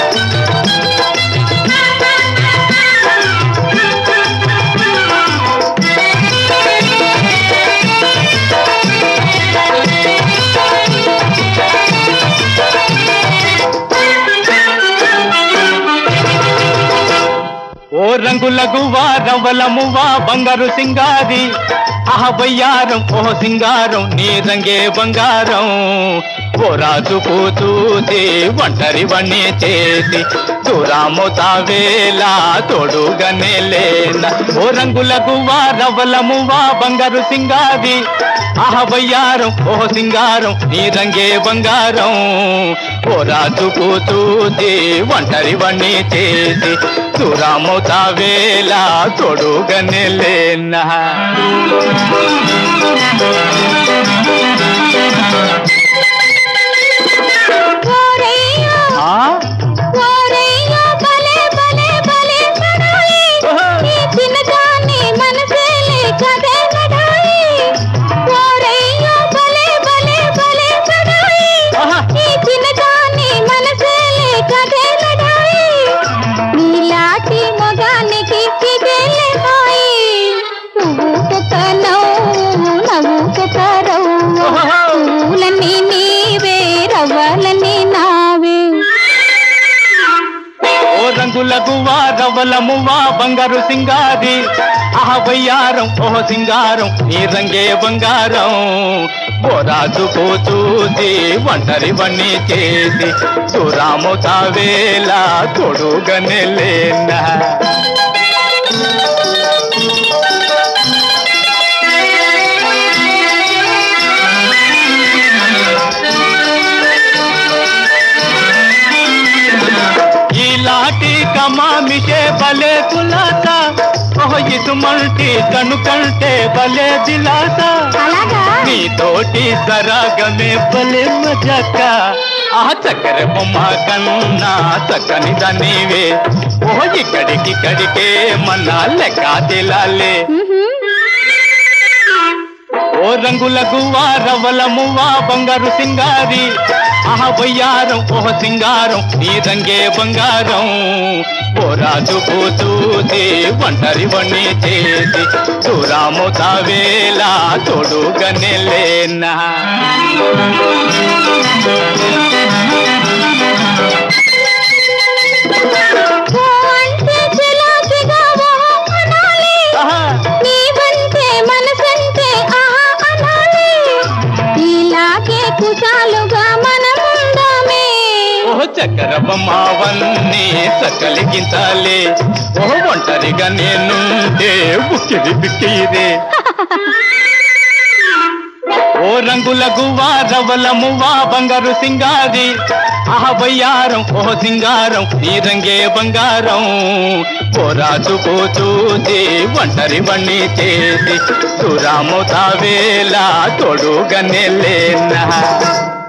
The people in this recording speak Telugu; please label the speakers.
Speaker 1: ఓ రంగుల గువ్వా రవ్వల మువ్వా బంగారు సింగారి ఆహ బయ్యారం ఓ సింగారం నీ రంగే బంగారం ఓ రాజు కూతూసి ఒంటరి వన్నీ చేసి దూరాము తావేలా తోడుగానే లేన ఓ రంగుల గువ్వా రవ్వల మువ్వా బంగారు సింగారి ఆహ బయ్యారం ఓ సింగారం నీ రంగే బంగారం ఓ రాజు కూతూసి ఒంటరి వన్నీ చేసి దూరాము తావేలా తోడుగానే లేనా
Speaker 2: ఓరయ్యో
Speaker 1: ఆ?
Speaker 2: ఓరయ్యో భలే భలే భలే పడాయి ఈ చిన్నదాన్ని మనసేలే కదే నడాయి ఓరయ్యో భలే భలే భలే పడాయి
Speaker 1: ఆహా.
Speaker 2: ఈ చిన్నదాన్ని మనసేలే కదే నడాయి నీలాంటి మొగానికి ఇదేలే హాయి నువ్వు నవ్వు నవ్వు రవ్వు
Speaker 1: ఓహో.
Speaker 2: పూలన్నీ నీవే రవ్వలన్నీ నావే
Speaker 1: ఓ రంగుల గువ్వా రవ్వల మువ్వా బంగారు సింగారి ఆహ బయ్యారం ఓ సింగారం నీ రంగే బంగారం ఓ రాజు కూతూసి ఒంటరి వన్నీ చేసి దూరాము తావేలా తోడుగానే లేనా ఈలాటి కమామిషే బలే కులాస ఓహ ఇటుమంటి కనుకంటే బలే దిలాస
Speaker 2: అలాగా
Speaker 1: నీతోటి సరాగమే బలే మజాక ఆ చక్కెర బొమ్మ కన్నా చక్కని దానివే ఓ ఇక్కడికి ఇక్కడికే మన లెక్క తెలాలే ఓ రంగుల గువ్వా రవ్వల మువ్వా బంగారు సింగారి ఆహ బయ్యారం ఓహ సింగారం నీ రంగే బంగారం ఓ రాజు కూతూసి ఒంటరి వన్నీ చేసి దూరాము తావేలా తోడుగానే లేనా
Speaker 2: ఓ అంటే చిలాకిగా ఓ అనాలి
Speaker 1: ఆహా,
Speaker 2: నీవంటే మనసంటే ఆహా అనాలి ఇలాగే కుశాలుగా మనముందామే
Speaker 1: ఓ చక్కెర బొమ్మవన్నీ చక్కలిగించాలే ఓ ఒంటరిగా నేనుంటే బుక్కిరి బిక్కిరే ఓ రంగుల గువ్వా రవ్వల మువ్వా బంగారు సింగారి ఆహ బయ్యారం ఓ సింగారం నీ రంగే బంగారం ఓ రాజు కూచూసి ఒంటరి వన్నీ చేసి దూరాము తావేలా తోడుగానే లేనా